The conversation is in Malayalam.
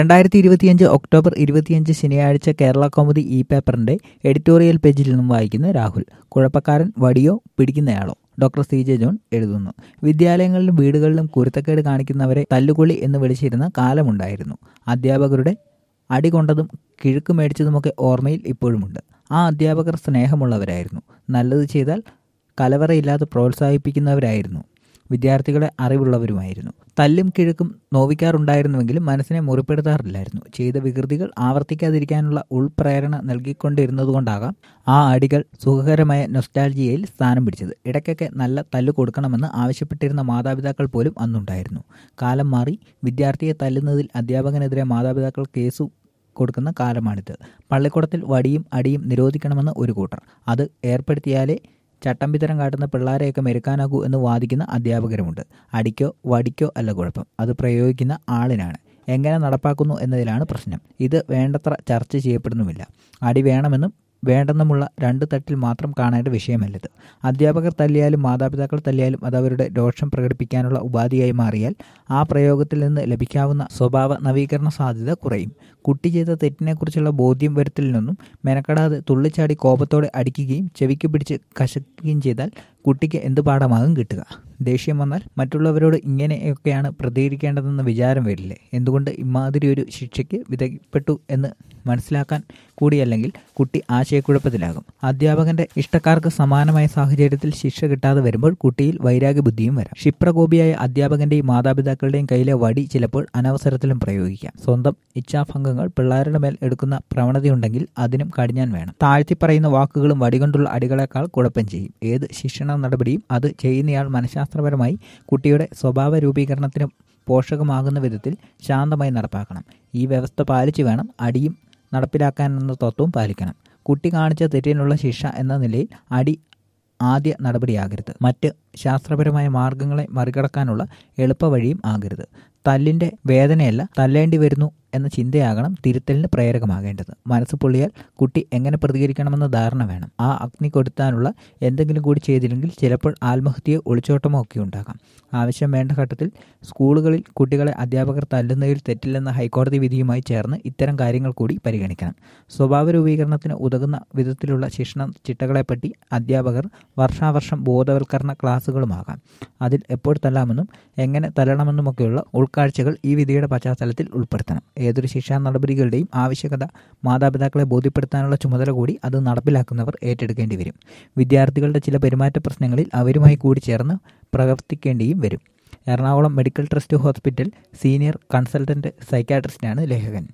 രണ്ടായിരത്തി ഇരുപത്തിയഞ്ച് ഒക്ടോബർ ഇരുപത്തിയഞ്ച് ശനിയാഴ്ച കേരള കൗമുദി ഇ പേപ്പറിന്റെ എഡിറ്റോറിയൽ പേജിൽ നിന്നും വായിക്കുന്ന രാഹുൽ കുഴപ്പക്കാരൻ വടിയോ പിടിക്കുന്നയാളോ ഡോക്ടർ സി ജെ ജോൺ എഴുതുന്നു വിദ്യാലയങ്ങളിലും വീടുകളിലും കുരുത്തക്കേട് കാണിക്കുന്നവരെ തല്ലുകൊള്ളി എന്ന് വിളിച്ചിരുന്ന കാലമുണ്ടായിരുന്നു അധ്യാപകരുടെ അടി കൊണ്ടതും കിഴുക്ക് മേടിച്ചതുമൊക്കെ ഓർമ്മയിൽ ഇപ്പോഴുമുണ്ട് ആ അധ്യാപകർ സ്നേഹമുള്ളവരായിരുന്നു നല്ലത് ചെയ്താൽ കലവറയില്ലാതെ പ്രോത്സാഹിപ്പിക്കുന്നവരായിരുന്നു വിദ്യാർത്ഥികളെ അറിവുള്ളവരുമായിരുന്നു തല്ലും കിഴക്കും നോവിക്കാറുണ്ടായിരുന്നുവെങ്കിലും മനസ്സിനെ മുറിപ്പെടുത്താറില്ലായിരുന്നു ചെയ്ത വികൃതികൾ ആവർത്തിക്കാതിരിക്കാനുള്ള ഉൾപ്രേരണ നൽകിക്കൊണ്ടിരുന്നതുകൊണ്ടാകാം ആ അടികൾ സുഖകരമായ നൊസ്റ്റാൾജിയയിൽ സ്ഥാനം പിടിച്ചത് ഇടയ്ക്കൊക്കെ നല്ല തല്ലു കൊടുക്കണമെന്ന് ആവശ്യപ്പെട്ടിരുന്ന മാതാപിതാക്കൾ പോലും അന്നുണ്ടായിരുന്നു കാലം മാറി വിദ്യാർത്ഥിയെ തല്ലുന്നതിൽ അധ്യാപകനെതിരെ മാതാപിതാക്കൾ കേസു കൊടുക്കുന്ന കാലമാണിത് പള്ളിക്കൂടത്തിൽ വടിയും അടിയും നിരോധിക്കണമെന്ന് ഒരു കൂട്ടർ അത് ഏർപ്പെടുത്തിയാലേ ചട്ടമ്പിത്തരം കാട്ടുന്ന പിള്ളേരെയൊക്കെ മെരുക്കാനാകൂ എന്ന് വാദിക്കുന്ന അധ്യാപകരുമുണ്ട് അടിക്കോ വടിക്കോ അല്ല കുഴപ്പം അത് പ്രയോഗിക്കുന്ന ആളിനാണ് എങ്ങനെ നടപ്പാക്കുന്നു എന്നതിലാണ് പ്രശ്നം ഇത് വേണ്ടത്ര ചർച്ച ചെയ്യപ്പെടുന്നുമില്ല അടി വേണമെന്നും വേണ്ടെന്നുമുള്ള രണ്ട് തട്ടിൽ മാത്രം കാണേണ്ട വിഷയമല്ലത് അധ്യാപകർ തല്ലിയാലും മാതാപിതാക്കൾ തല്ലിയാലും അത് അവരുടെ രോഷം പ്രകടിപ്പിക്കാനുള്ള ഉപാധിയായി മാറിയാൽ ആ പ്രയോഗത്തിൽ നിന്ന് ലഭിക്കാവുന്ന സ്വഭാവ നവീകരണ സാധ്യത കുറയും കുട്ടി ചെയ്ത തെറ്റിനെക്കുറിച്ചുള്ള ബോധ്യം വരുത്തലിനൊന്നും മെനക്കെടാതെ തുള്ളിച്ചാടി കോപത്തോടെ അടിക്കുകയും ചെവിക്ക് പിടിച്ച് കശക്കുകയും ചെയ്താൽ കുട്ടിക്ക് എന്ത് പാഠമാകും കിട്ടുക ദേഷ്യം വന്നാൽ മറ്റുള്ളവരോട് ഇങ്ങനെയൊക്കെയാണ് പ്രതികരിക്കേണ്ടതെന്ന വിചാരം വരില്ലേ എന്തുകൊണ്ട് ഇമാതിരി ഒരു ശിക്ഷയ്ക്ക് വിധപ്പെട്ടു എന്ന് മനസ്സിലാക്കാൻ കൂടിയല്ലെങ്കിൽ കുട്ടി ആശയക്കുഴപ്പത്തിലാകും അധ്യാപകന്റെ ഇഷ്ടക്കാർക്ക് സമാനമായ സാഹചര്യത്തിൽ ശിക്ഷ കിട്ടാതെ വരുമ്പോൾ കുട്ടിയിൽ വൈരാഗ്യ ബുദ്ധിയും വരാം ക്ഷിപ്രകോപിയായ അധ്യാപകന്റെയും മാതാപിതാക്കളുടെയും കയ്യിലെ വടി ചിലപ്പോൾ അനവസരത്തിലും പ്രയോഗിക്കാം സ്വന്തം ഇച്ഛാഭംഗങ്ങൾ പിള്ളേരുടെ മേൽ എടുക്കുന്ന പ്രവണതയുണ്ടെങ്കിൽ അതിനും കടിഞ്ഞാൻ വേണം താഴ്ത്തി പറയുന്ന വാക്കുകളും വടികൊണ്ടുള്ള അടികളെക്കാൾ കുഴപ്പം ചെയ്യും ഏത് ശിക്ഷണ നടപടിയും അത് ചെയ്യുന്നയാൾ മനഃശാസ്ത്രപരമായി കുട്ടിയുടെ സ്വഭാവ രൂപീകരണത്തിന് പോഷകമാകുന്ന വിധത്തിൽ ശാന്തമായി നടപ്പാക്കണം ഈ വ്യവസ്ഥ പാലിച്ചു വേണം അടിയും നടപ്പിലാക്കാനെന്ന തത്വം പാലിക്കണം കുട്ടി കാണിച്ച തെറ്റിനുള്ള ശിക്ഷ എന്ന നിലയിൽ അടി ആദ്യ നടപടിയാകരുത് മറ്റ് ശാസ്ത്രപരമായ മാർഗങ്ങളെ മറികടക്കാനുള്ള എളുപ്പവഴിയും ആകരുത് തല്ലിൻ്റെ വേദനയല്ല തല്ലേണ്ടി വരുന്നു എന്ന ചിന്തയാകണം തിരുത്തലിന് പ്രേരകമാകേണ്ടത് മനസ്സ് പൊള്ളിയാൽ കുട്ടി എങ്ങനെ പ്രതികരിക്കണമെന്ന ധാരണ വേണം ആ അഗ്നി കൊടുത്താനുള്ള എന്തെങ്കിലും കൂടി ചെയ്തില്ലെങ്കിൽ ചിലപ്പോൾ ആത്മഹത്യയോ ഒളിച്ചോട്ടമോ ഒക്കെ ഉണ്ടാകാം ആവശ്യം വേണ്ട ഘട്ടത്തിൽ സ്കൂളുകളിൽ കുട്ടികളെ അധ്യാപകർ തല്ലുന്നതിൽ തെറ്റില്ലെന്ന ഹൈക്കോടതി വിധിയുമായി ചേർന്ന് ഇത്തരം കാര്യങ്ങൾ കൂടി പരിഗണിക്കണം സ്വഭാവ രൂപീകരണത്തിന് ഉതകുന്ന വിധത്തിലുള്ള ശിക്ഷണ ചിട്ടകളെപ്പറ്റി അധ്യാപകർ വർഷാവർഷം ബോധവൽക്കരണ ക്ലാസുകളുമാകാം അതിൽ എപ്പോൾ തല്ലാമെന്നും എങ്ങനെ തല്ലണമെന്നുമൊക്കെയുള്ള ഉൾക്കാഴ്ചകൾ ഈ വിധിയുടെ പശ്ചാത്തലത്തിൽ ഉൾപ്പെടുത്തണം ഏതൊരു ശിക്ഷാ നടപടികളുടെയും ആവശ്യകത മാതാപിതാക്കളെ ബോധ്യപ്പെടുത്താനുള്ള ചുമതല കൂടി അത് നടപ്പിലാക്കുന്നവർ ഏറ്റെടുക്കേണ്ടി വരും വിദ്യാർത്ഥികളുടെ ചില പെരുമാറ്റ പ്രശ്നങ്ങളിൽ അവരുമായി കൂടി ചേർന്ന് പ്രവർത്തിക്കേണ്ടിയും വരും Ernakulam medical trust hospital senior consultant സൈക്കാട്രിസ്റ്റാണ് ലേഖകൻ